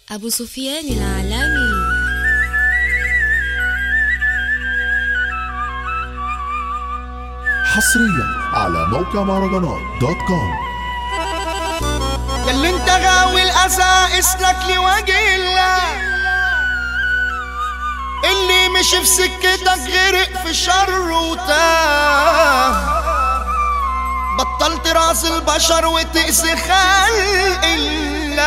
أبو سفيان العالمي حصريا على موقع مهرجانات دوت كوم ياللي انت غاوي الاسى اسلك لوجه الله اللي مشي في سكتك غرق في شر وتاه بطلت راس البشر وتأذي خلق الله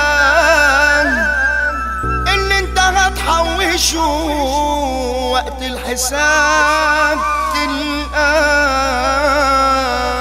اللي انت هتحوشه وقت الحساب تلقاه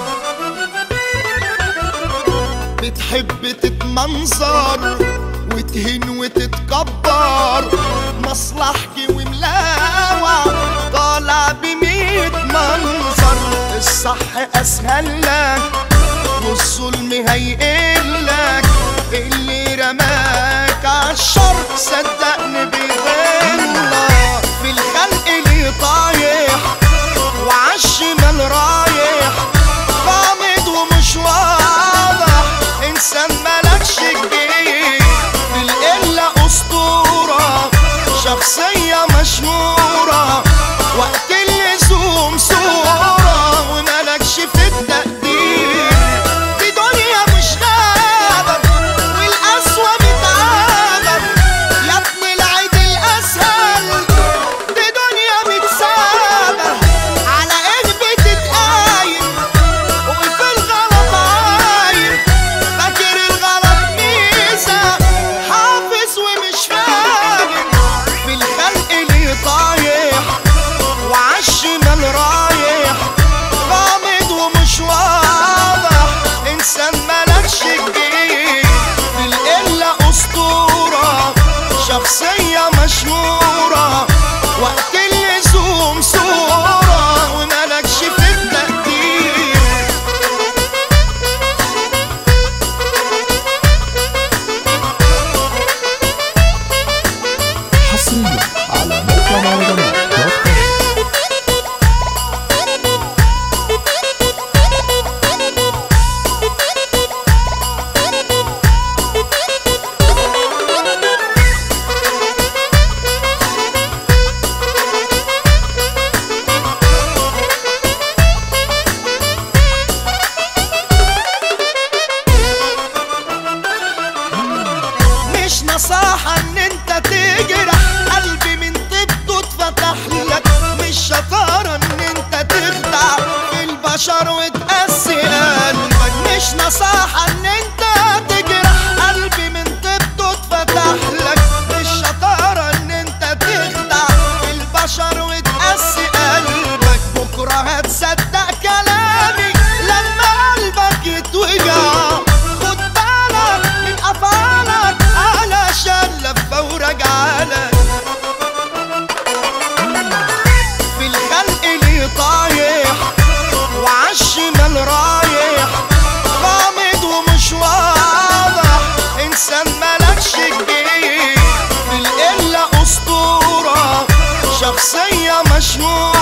بتحب تتمنظر وتهين وتتكبر مصلحكي وملاوع طالع بميت منظر الصح اسهل لك والظلم هيقلك اللي رماك عالشر صدقني بيضلك في الخلق اللي طايح وعالشمال رايح غامض ومش واضح انسان ملكش جديد في القلة اسطورة شخصية مشهورة وقت اللزوم صورة وملكش في التقدير دي دنيا مش غابة والقسوة متعبة يا ابن العيد الاسهل دي دنيا متسابة على ايه بتتقايم وفي الغلط عايم فاكر الغلط ميزة حافظ ومش فاهم في الخلق اللي طايح وعالشمال رايح غامض ومش واضح انسان ملكش جديد في القلة اسطورة شخصية مشهورة وقت اللزوم صورة وملكش في التقدير حصريا على موقع مهرجانات دوت كوم مش نصاحة ان انت تجرح قلبي من طبته اتفتح لك مش شطارة ان انت تخدع في البشر وتقسي قلبك مش نصاحة ان انت تجرح قلبي من طبته اتفتح لك مش شطارة ان انت تخدع في البشر وتقسي قلبك بكرة هتصدق كلامي لما قلبك يتوجع خد بالك من افعالك علشان لفه ورجعلك في الخلق اللي طايح وعالشمال رايح غامض ومش واضح انسان ملكش جديد في القلة اسطورة شخصية مشهورة